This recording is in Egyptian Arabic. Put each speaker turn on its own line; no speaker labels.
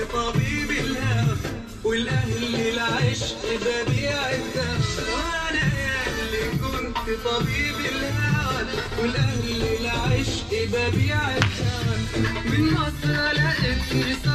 طبيب الهوى والاهل العشق ببيع الدواء وانا اللي كنت طبيب الهوى والاهل العشق ببيع الدواء من مصر لقيتني